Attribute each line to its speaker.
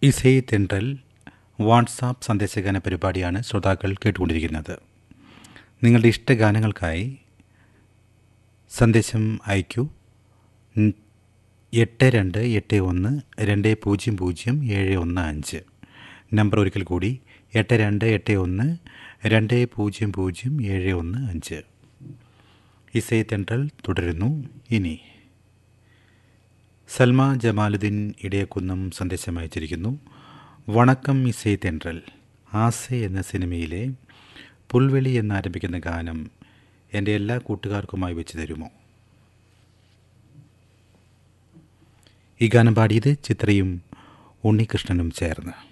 Speaker 1: ഇസൈ തെൻട്രൽ WhatsApp സന്ദേശഗാന പരിപാടിയാണ് ശ്രോതാക്കൾ കേട്ടുകൊണ്ടിരിക്കുന്നത് നിങ്ങളുടെ ഇഷ്ടഗാനങ്ങൾക്കായി സന്ദേശം അയക്കൂ ഉം, എട്ട് രണ്ട് എട്ട് ഒന്ന് രണ്ട് പൂജ്യം പൂജ്യം ഏഴ് ഒന്ന് അഞ്ച് നമ്പർ ഒരിക്കൽ കൂടി എട്ട് രണ്ട് എട്ട് ഒന്ന് രണ്ട് പൂജ്യം പൂജ്യം ഏഴ് ഒന്ന് അഞ്ച് ഇസൈ തെൻട്രൽ തുടരുന്നു ഇനി സൽമ ജമാലുദ്ദീൻ ഇടയക്കുന്നം സന്ദേശം അയച്ചിരിക്കുന്നു വണക്കം ഇസൈ തെൻട്രൽ ആസെ എന്ന സിനിമയിലെ പുൽവെളി എന്നാരംഭിക്കുന്ന ഗാനം എൻ്റെ എല്ലാ കൂട്ടുകാർക്കുമായി വെച്ച് തരുമോ ഈ ഗാനം പാടിയത് ചിത്രയും ഉണ്ണികൃഷ്ണനും ചേർന്ന്